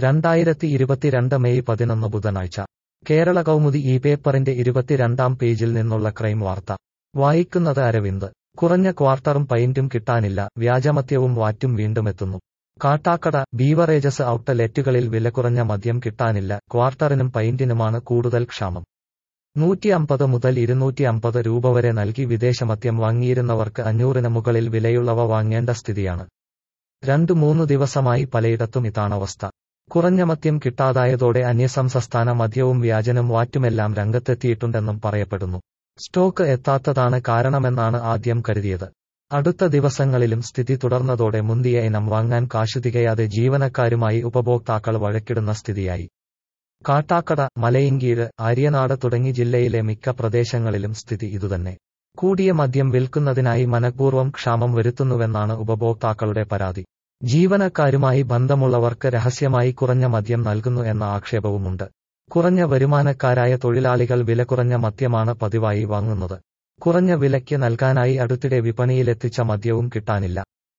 രണ്ടായിരത്തി ഇരുപത്തിരണ്ട് മെയ് പതിനൊന്ന് ബുധനാഴ്ച കേരള കൗമുദി ഈ പേപ്പറിന്റെ ഇരുപത്തിരണ്ടാം പേജിൽ നിന്നുള്ള ക്രൈം വാർത്ത വായിക്കുന്നത് അരവിന്ദ് കുറഞ്ഞ ക്വാർട്ടറും പൈന്റും കിട്ടാനില്ല വ്യാജമദ്യവും വാറ്റും വീണ്ടും എത്തുന്നു കാട്ടാക്കട ബീവറേജസ് ഔട്ട്ലെറ്റുകളിൽ വിലകുറഞ്ഞ മദ്യം കിട്ടാനില്ല ക്വാർട്ടറിനും പൈന്റിനുമാണ് കൂടുതൽ ക്ഷാമം നൂറ്റി അമ്പത് മുതൽ ഇരുന്നൂറ്റി അമ്പത് രൂപ വരെ നൽകി വിദേശമദ്യം വാങ്ങിയിരുന്നവർക്ക് അഞ്ഞൂറിന് മുകളിൽ വിലയുള്ളവ വാങ്ങേണ്ട സ്ഥിതിയാണ് രണ്ടു മൂന്നു ദിവസമായി പലയിടത്തും ഇതാണവസ്ഥ കുറഞ്ഞ മദ്യം കിട്ടാതായതോടെ അന്യസംസ്ഥാന മദ്യവും വ്യാജനും വാറ്റുമെല്ലാം രംഗത്തെത്തിയിട്ടുണ്ടെന്നും പറയപ്പെടുന്നു സ്റ്റോക്ക് എത്താത്തതാണ് കാരണമെന്നാണ് ആദ്യം കരുതിയത് അടുത്ത ദിവസങ്ങളിലും സ്ഥിതി തുടർന്നതോടെ മുന്തിയ ഇനം വാങ്ങാൻ കാശു തികയാതെ ജീവനക്കാരുമായി ഉപഭോക്താക്കൾ വഴക്കിടുന്ന സ്ഥിതിയായി കാട്ടാക്കട മലയിൻകീഴ് ആര്യനാട് തുടങ്ങി ജില്ലയിലെ മിക്ക പ്രദേശങ്ങളിലും സ്ഥിതി ഇതുതന്നെ കൂടിയ മദ്യം വിൽക്കുന്നതിനായി മനഃപൂർവ്വം ക്ഷാമം വരുത്തുന്നുവെന്നാണ് ഉപഭോക്താക്കളുടെ പരാതി ജീവനക്കാരുമായി ബന്ധമുള്ളവർക്ക് രഹസ്യമായി കുറഞ്ഞ മദ്യം നൽകുന്നു എന്ന ആക്ഷേപവുമുണ്ട് കുറഞ്ഞ വരുമാനക്കാരായ തൊഴിലാളികൾ വില കുറഞ്ഞ മദ്യമാണ് പതിവായി വാങ്ങുന്നത് കുറഞ്ഞ വിലയ്ക്ക് നൽകാനായി അടുത്തിടെ വിപണിയിലെത്തിച്ച മദ്യവും കിട്ടാനില്ല